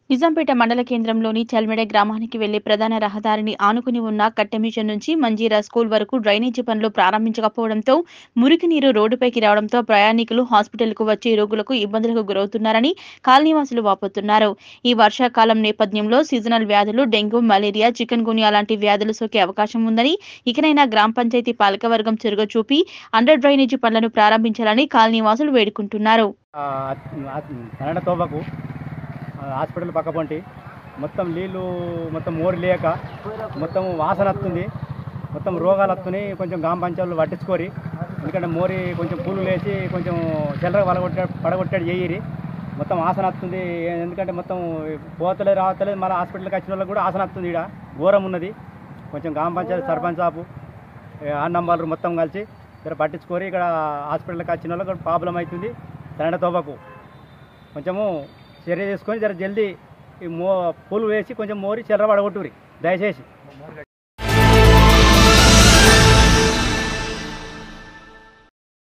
నిజాంపేట మండల కేంద్రంలోని చల్మెడ గ్రామానికి వెళ్లే ప్రధాన రహదారిని ఆనుకుని ఉన్న కట్టెమిషన్ నుంచి మంజీరా స్కూల్ వరకు డ్రైనేజీ పనులు ప్రారంభించకపోవడంతో మురికి నీరు రోడ్డుపైకి రావడంతో ప్రయాణికులు హాస్పిటల్కు వచ్చే రోగులకు ఇబ్బందులకు గురవుతున్నారని కాలనీవాసులు వాపోతున్నారు ఈ వర్షాకాలం నేపథ్యంలో సీజనల్ వ్యాధులు డెంగ్యూ మలేరియా చికెన్ గున్యా లాంటి వ్యాధులు సోకే అవకాశం ఉందని ఇకనైనా గ్రామ పంచాయతీ పాలకవర్గం చొరవ చూపి అండర్ డ్రైనేజీ పనులను ప్రారంభించాలని కాలనీవాసులు వేడుకుంటున్నారు కన్నడ తోబకు ఆ, హాస్పిటల్ పక్క పొంటి మొత్తం నీళ్ళు మొత్తం మోరి లేక మొత్తం వాసన వస్తుంది మొత్తం రోగాలు వస్తున్నాయి కొంచెం గ్రామ పంచాయతీలు పట్టించుకోరి ఎందుకంటే మోరి కొంచెం పూలు వేసి కొంచెం చిల్లర పడగొట్టాడు పడగొట్టాడు చేయరి మొత్తం ఆసన వస్తుంది ఎందుకంటే మొత్తం పోతలేదు రావట్లేదు మళ్ళీ హాస్పిటల్కి వచ్చిన వాళ్ళకి కూడా ఆసన వస్తుంది ఇక్కడ ఘోరం ఉన్నది కొంచెం గ్రామ పంచాయతీ సర్పంచ్ సాపు ఆ నంబర్లు మొత్తం కలిసి ఇక్కడ పట్టించుకొని ఇక్కడ హాస్పిటల్కి వచ్చిన వాళ్ళకి కూడా ప్రాబ్లం అవుతుంది కన్నడ తోబకు కొంచెము చర్య తీసుకొని జర జల్దీ ఈ మో పూలు వేసి కొంచెం మోరి చెర్ర పడగొట్టురి దయచేసి